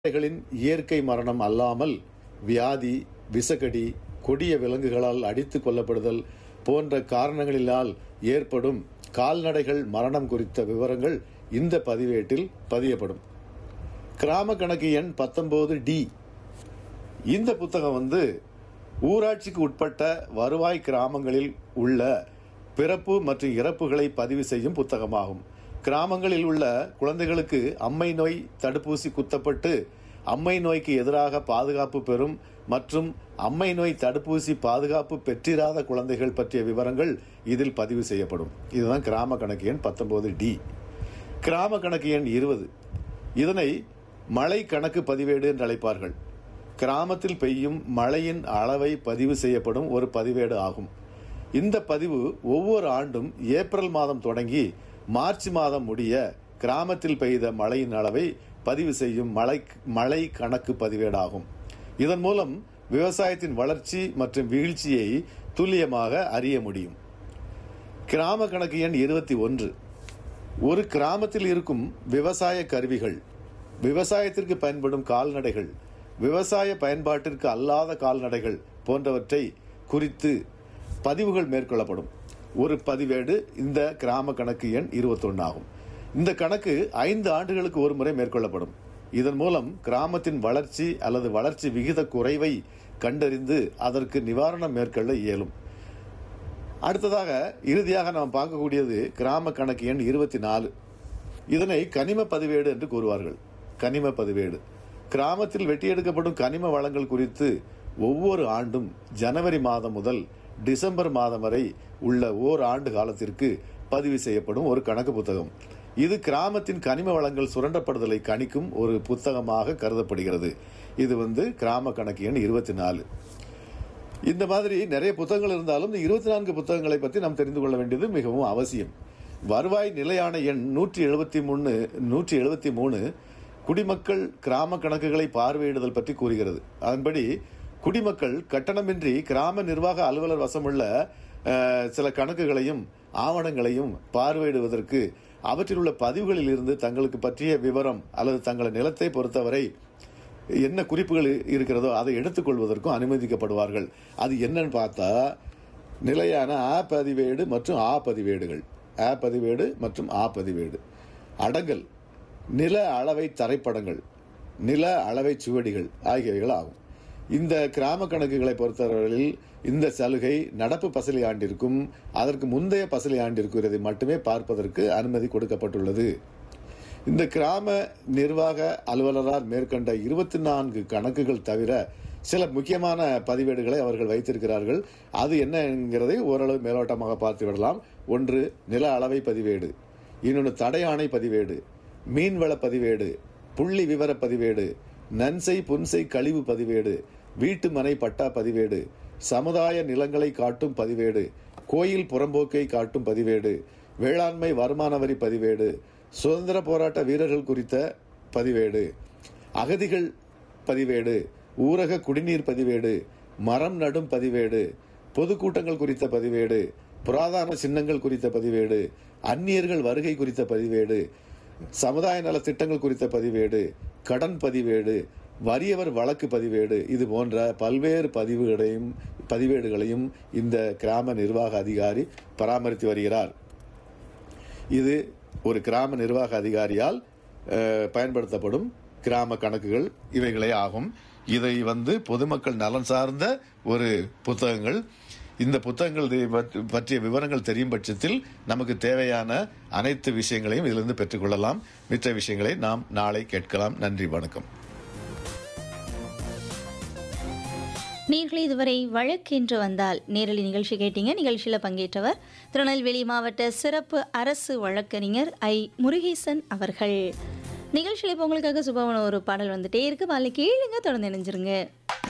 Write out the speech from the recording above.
கால்நடைகளின் இயற்கை மரணம் அல்லாமல் வியாதி விசக்கடி கொடிய விலங்குகளால் அடித்துக் கொல்லப்படுதல் போன்ற காரணங்களினால் ஏற்படும் கால்நடைகள் மரணம் குறித்த விவரங்கள் இந்த பதிவேட்டில் பதியப்படும் கிராம கணக்கு எண் பத்தொன்பது டி இந்த புத்தகம் வந்து ஊராட்சிக்கு உட்பட்ட வருவாய் கிராமங்களில் உள்ள பிறப்பு மற்றும் இறப்புகளை பதிவு செய்யும் புத்தகமாகும் கிராமங்களில் உள்ள குழந்தைகளுக்கு அம்மை நோய் தடுப்பூசி குத்தப்பட்டு அம்மை நோய்க்கு எதிராக பாதுகாப்பு பெறும் மற்றும் அம்மை நோய் தடுப்பூசி பாதுகாப்பு பெற்றிராத குழந்தைகள் பற்றிய விவரங்கள் இதில் பதிவு செய்யப்படும் இதுதான் கிராம கணக்கு எண் பத்தொன்பது டி கிராம கணக்கு எண் இருபது இதனை மழை கணக்கு பதிவேடு என்று அழைப்பார்கள் கிராமத்தில் பெய்யும் மழையின் அளவை பதிவு செய்யப்படும் ஒரு பதிவேடு ஆகும் இந்த பதிவு ஒவ்வொரு ஆண்டும் ஏப்ரல் மாதம் தொடங்கி மார்ச் மாதம் முடிய கிராமத்தில் பெய்த மழையின் அளவை பதிவு செய்யும் மழை மழை கணக்கு பதிவேடாகும் இதன் மூலம் விவசாயத்தின் வளர்ச்சி மற்றும் வீழ்ச்சியை துல்லியமாக அறிய முடியும் கிராம கணக்கு எண் இருபத்தி ஒன்று ஒரு கிராமத்தில் இருக்கும் விவசாய கருவிகள் விவசாயத்திற்கு பயன்படும் கால்நடைகள் விவசாய பயன்பாட்டிற்கு அல்லாத கால்நடைகள் போன்றவற்றை குறித்து பதிவுகள் மேற்கொள்ளப்படும் ஒரு பதிவேடு இந்த கிராம கணக்கு எண் இருபத்தொன்னு ஆகும் இந்த கணக்கு ஐந்து ஆண்டுகளுக்கு ஒரு முறை மேற்கொள்ளப்படும் இதன் மூலம் கிராமத்தின் வளர்ச்சி அல்லது வளர்ச்சி விகித குறைவை கண்டறிந்து அதற்கு நிவாரணம் மேற்கொள்ள இயலும் அடுத்ததாக இறுதியாக நாம் பார்க்கக்கூடியது கிராம கணக்கு எண் இருபத்தி நாலு இதனை கனிம பதிவேடு என்று கூறுவார்கள் கனிம பதிவேடு கிராமத்தில் வெட்டியெடுக்கப்படும் கனிம வளங்கள் குறித்து ஒவ்வொரு ஆண்டும் ஜனவரி மாதம் முதல் டிசம்பர் மாதம் வரை உள்ள ஓர் ஆண்டு காலத்திற்கு பதிவு செய்யப்படும் ஒரு கணக்கு புத்தகம் இது கிராமத்தின் கனிம வளங்கள் சுரண்டப்படுதலை கணிக்கும் ஒரு புத்தகமாக கருதப்படுகிறது இது வந்து கிராம கணக்கு எண் இருபத்தி நாலு இந்த மாதிரி நிறைய புத்தகங்கள் இருந்தாலும் இந்த இருபத்தி நான்கு புத்தகங்களை பற்றி நாம் தெரிந்து கொள்ள வேண்டியது மிகவும் அவசியம் வருவாய் நிலையான எண் நூற்றி எழுபத்தி மூணு நூற்றி எழுபத்தி மூணு குடிமக்கள் கிராம கணக்குகளை பார்வையிடுதல் பற்றி கூறுகிறது அதன்படி குடிமக்கள் கட்டணமின்றி கிராம நிர்வாக அலுவலர் வசமுள்ள அஹ், சில கணக்குகளையும் ஆவணங்களையும் பார்வையிடுவதற்கு அவற்றில் உள்ள பதிவுகளில் இருந்து தங்களுக்கு பற்றிய விவரம் அல்லது தங்கள் நிலத்தை பொறுத்தவரை என்ன குறிப்புகள் இருக்கிறதோ அதை எடுத்துக்கொள்வதற்கும் அனுமதிக்கப்படுவார்கள் அது என்னன்னு பார்த்தா நிலையான ஆ பதிவேடு மற்றும் ஆ பதிவேடுகள் ஆ பதிவேடு மற்றும் ஆ பதிவேடு அடங்கல் நில அளவை தரைப்படங்கள் நில அளவை சுவடிகள் ஆகியவைகள் ஆகும் இந்த கிராம கணக்குகளை பொறுத்தவரையில் இந்த சலுகை நடப்பு பசலி ஆண்டிற்கும் அதற்கு முந்தைய பசலி ஆண்டிற்குரியதை மட்டுமே பார்ப்பதற்கு அனுமதி கொடுக்கப்பட்டுள்ளது இந்த கிராம நிர்வாக அலுவலரால் மேற்கண்ட இருபத்தி நான்கு கணக்குகள் தவிர சில முக்கியமான பதிவேடுகளை அவர்கள் வைத்திருக்கிறார்கள் அது என்ன என்கிறதை ஓரளவு மேலோட்டமாக பார்த்து விடலாம் ஒன்று நில அளவை பதிவேடு இன்னொன்று தடையாணை பதிவேடு மீன்வள பதிவேடு புள்ளி விவர பதிவேடு நன்சை புன்சை கழிவு பதிவேடு வீட்டு மனை பட்டா பதிவேடு சமுதாய நிலங்களை காட்டும் பதிவேடு கோயில் புறம்போக்கை காட்டும் பதிவேடு வேளாண்மை வருமான வரி பதிவேடு சுதந்திர போராட்ட வீரர்கள் குறித்த பதிவேடு அகதிகள் பதிவேடு ஊரக குடிநீர் பதிவேடு மரம் நடும் பதிவேடு பொதுக்கூட்டங்கள் குறித்த பதிவேடு புராதன சின்னங்கள் குறித்த பதிவேடு அந்நியர்கள் வருகை குறித்த பதிவேடு சமுதாய நல திட்டங்கள் குறித்த பதிவேடு கடன் பதிவேடு வறியவர் வழக்கு பதிவேடு இது போன்ற பல்வேறு பதிவுகளையும் பதிவேடுகளையும் இந்த கிராம நிர்வாக அதிகாரி பராமரித்து வருகிறார் இது ஒரு கிராம நிர்வாக அதிகாரியால் அஹ், பயன்படுத்தப்படும் கிராம கணக்குகள் இவைகளே ஆகும் இதை வந்து பொதுமக்கள் நலன் சார்ந்த ஒரு புத்தகங்கள் இந்த புத்தகங்கள் பற்றி- பற்றிய விவரங்கள் தெரியும் பட்சத்தில் நமக்கு தேவையான அனைத்து விஷயங்களையும் இதிலிருந்து பெற்றுக்கொள்ளலாம் மித்த விஷயங்களை நாம் நாளை கேட்கலாம் நன்றி வணக்கம் நேர்களை இதுவரை வழக்கென்று வந்தால் நேரலை நிகழ்ச்சி கேட்டீங்க நிகழ்ச்சியில் பங்கேற்றவர் திருநெல்வேலி மாவட்ட சிறப்பு அரசு வழக்கறிஞர் ஐ முருகேசன் அவர்கள் நிகழ்ச்சியில் இப்போ உங்களுக்காக சுபவன ஒரு பாடல் வந்துட்டே இருக்கு பாலை கேளுங்க தொடர்ந்து இணைஞ்சிருங்க